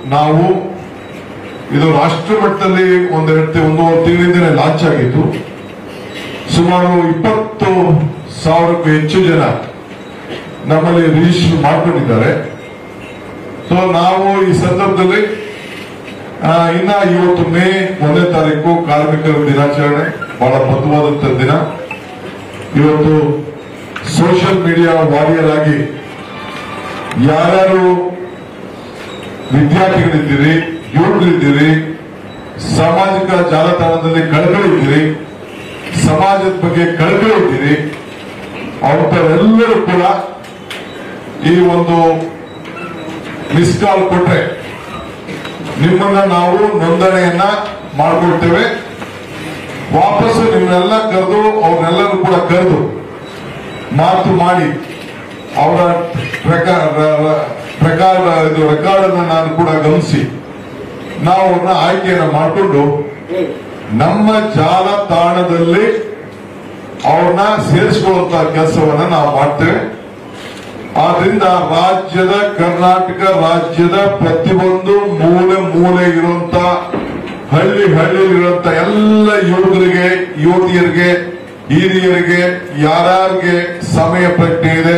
ನಾವು ಇದು ರಾಷ್ಟ್ರ ಮಟ್ಟದಲ್ಲಿ ಒಂದೆರಡು ಒಂದೂವರೆ ತಿಂಗಳಿಂದಲೇ ಲಾಂಚ್ ಆಗಿತ್ತು ಸುಮಾರು ಇಪ್ಪತ್ತು ಸಾವಿರಕ್ಕೂ ಹೆಚ್ಚು ಜನ ನಮ್ಮಲ್ಲಿ ರಿಜಿಸ್ಟರ್ ಮಾಡ್ಕೊಂಡಿದ್ದಾರೆ ಸೊ ನಾವು ಈ ಸಂದರ್ಭದಲ್ಲಿ ಆ, ಇನ್ನ ಇವತ್ತು ಮೇ ಒಂದನೇ ತಾರೀಕು ಕಾರ್ಮಿಕರ ದಿನಾಚರಣೆ ಬಹಳ ಬದ್ಧವಾದಂತ ದಿನ ಇವತ್ತು ಸೋಷಿಯಲ್ ಮೀಡಿಯಾ ವಾರಿಯರ್ ಆಗಿ ಯಾರ್ಯಾರು ವಿದ್ಯಾರ್ಥಿಗಳಿದ್ದೀರಿ ಯುವಕರಿದ್ದೀರಿ ಸಾಮಾಜಿಕ ಜಾಲತಾಣದಲ್ಲಿ ಕಳಕಳಿದ್ದೀರಿ ಸಮಾಜದ ಬಗ್ಗೆ ಕಳಕಳಿ ಇದ್ದೀರಿ ಅವರೆಲ್ಲರೂ ಕೂಡ ಈ ಒಂದು ಮಿಸ್ ಕಾಲ್ ಕೊಟ್ರೆ ನಿಮ್ಮನ್ನ ನಾವು ನೋಂದಣಿಯನ್ನ ಮಾಡ್ಕೊಳ್ತೇವೆ ವಾಪಸ್ಸು ನಿಮ್ಮನ್ನೆಲ್ಲ ಕರೆದು ಅವ್ರನ್ನೆಲ್ಲರೂ ಕೂಡ ಕರೆದು ಮಾತು ಮಾಡಿ ಅವರ ಪ್ರಕಾರ ಪ್ರಕಾರ ಇದು ರೆಕಾರ್ಡ್ ಅನ್ನ ನಾನು ಕೂಡ ಗಮನಿಸಿ ನಾವು ಅವ್ರನ್ನ ಆಯ್ಕೆಯನ್ನ ಮಾಡಿಕೊಂಡು ನಮ್ಮ ಜಾಲತಾಣದಲ್ಲಿ ಅವ್ರನ್ನ ಸೇರಿಸಿಕೊಳ್ಳುವಂತ ಕೆಲಸವನ್ನ ನಾವು ಮಾಡ್ತೇವೆ ಆದ್ರಿಂದ ರಾಜ್ಯದ ಕರ್ನಾಟಕ ರಾಜ್ಯದ ಪ್ರತಿಯೊಂದು ಮೂಲೆ ಮೂಲೆ ಇರುವಂತ ಹಳ್ಳಿ ಹಳ್ಳಿ ಇರುವಂತ ಎಲ್ಲ ಯುವಕರಿಗೆ ಯುವತಿಯರಿಗೆ ಹಿರಿಯರಿಗೆ ಯಾರ್ಯಾರಿಗೆ ಸಮಯ ಪ್ರಜ್ಞೆ ಇದೆ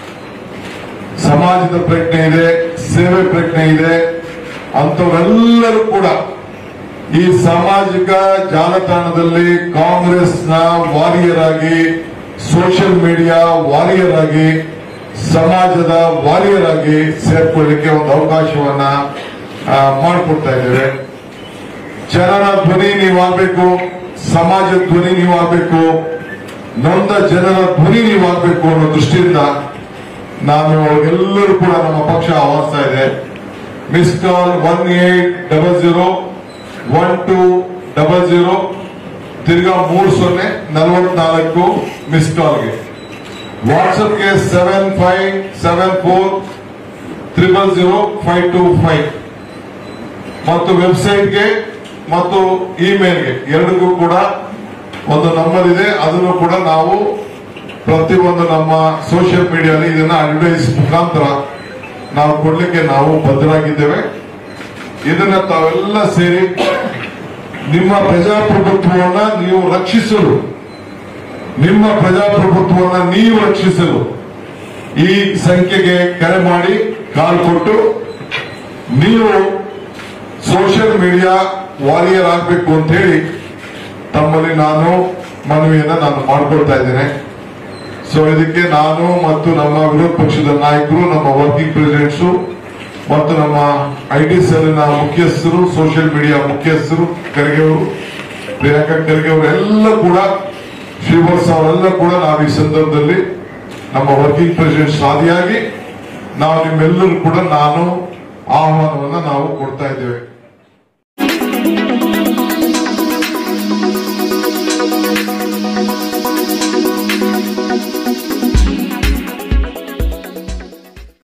ಸಮಾಜದ ಪ್ರಜ್ಞೆ ಇದೆ ಸೇವೆ ಪ್ರಜ್ಞೆ ಇದೆ ಅಂತವರೆಲ್ಲರೂ ಕೂಡ ಈ ಸಾಮಾಜಿಕ ಜಾಲತಾಣದಲ್ಲಿ ಕಾಂಗ್ರೆಸ್ನ ವಾರಿಯರ್ ಆಗಿ ಸೋಷಿಯಲ್ ಮೀಡಿಯಾ ವಾರಿಯರ್ ಆಗಿ ಸಮಾಜದ ವಾರಿಯರ್ ಆಗಿ ಸೇರ್ಕೊಳ್ಳಿಕ್ಕೆ ಒಂದು ಅವಕಾಶವನ್ನ ಆ, ಮಾಡಿಕೊಡ್ತಾ ಇದ್ದೇವೆ ಜನರ ಧ್ವನಿ ನೀವಾಗಬೇಕು ಸಮಾಜದ ಧ್ವನಿ ನೀವಾಗಬೇಕು ನೊಂದ ಜನರ ಧ್ವನಿ ನೀವಾಗಬೇಕು ಅನ್ನೋ ದೃಷ್ಟಿಯಿಂದ ನಾನು ಎಲ್ಲರೂ ಕೂಡ ನಮ್ಮ ಪಕ್ಷ ಆಹ್ವಾನಿಸ್ತಾ ಇದೆ miss call one eight double zero one two double zero ತಿರ್ಗಾ ಮೂರು ಸೊನ್ನೆ ನಲವತ್ನಾಲ್ಕು ಮಿಸ್ ಕಾಲ್ಗೆ ವಾಟ್ಸಪ್ಗೆ seven five seven four triple zero five two five ಮತ್ತು ವೆಬ್ಸೈಟ್ಗೆ ಮತ್ತು ಇಮೇಲ್ಗೆ ಎರಡಕ್ಕೂ ಕೂಡ ಒಂದು ನಂಬರ್ ಇದೆ ಅದನ್ನು ಕೂಡ ನಾವು ಪ್ರತಿಯೊಂದು ನಮ್ಮ ಸೋಷಿಯಲ್ ಮೀಡಿಯಾದಲ್ಲಿ ಇದನ್ನ ಅಡ್ವರ್ಟೈಸ್ ಮುಖಾಂತರ ನಾವು ಕೊಡ್ಲಿಕ್ಕೆ ನಾವು ಬದ್ಧರಾಗಿದ್ದೇವೆ ಇದನ್ನ ತಾವೆಲ್ಲ ಸೇರಿ ನಿಮ್ಮ ಪ್ರಜಾಪ್ರಭುತ್ವವನ್ನ ನೀವು ರಕ್ಷಿಸಲು ನಿಮ್ಮ ಪ್ರಜಾಪ್ರಭುತ್ವವನ್ನ ನೀವು ರಕ್ಷಿಸಲು ಈ ಸಂಖ್ಯೆಗೆ ಕರೆ ಮಾಡಿ ಕಾಲ್ ಕೊಟ್ಟು ನೀವು ಸೋಷಿಯಲ್ ಮೀಡಿಯಾ ವಾರಿಯರ್ ಆಗಬೇಕು ಅಂತ ಹೇಳಿ ತಮ್ಮಲ್ಲಿ ನಾನು ಮನವಿಯನ್ನ ನಾನು ಮಾಡ್ಕೊಳ್ತಾ ಇದ್ದೇನೆ ಸೊ ಇದಕ್ಕೆ ನಾನು ಮತ್ತು ನಮ್ಮ ವಿರೋಧ ಪಕ್ಷದ ನಾಯಕರು ನಮ್ಮ ವರ್ಕಿಂಗ್ ಪ್ರೆಸಿಡೆಂಟ್ಸು ಮತ್ತು ನಮ್ಮ ಐ ಟಿ ಸೆಲ್ನ ಮುಖ್ಯಸ್ಥರು ಸೋಷಿಯಲ್ ಮೀಡಿಯಾ ಮುಖ್ಯಸ್ಥರು ಖರ್ಗೆ ಅವರು ಪ್ರಿಯಾಂಕಾ ಖರ್ಗೆ ಅವರು ಎಲ್ಲ ಕೂಡ ಶ್ರೀವತ್ಸ ಅವರೆಲ್ಲ ಕೂಡ ನಾವು ಈ ಸಂದರ್ಭದಲ್ಲಿ ನಮ್ಮ ವರ್ಕಿಂಗ್ ಪ್ರೆಸಿಡೆಂಟ್ಸ್ ಆದಿಯಾಗಿ ನಾವು ನಿಮ್ಮೆಲ್ಲರೂ ಕೂಡ ನಾನು ಆಹ್ವಾನವನ್ನ ನಾವು ಕೊಡ್ತಾ ಇದ್ದೇವೆ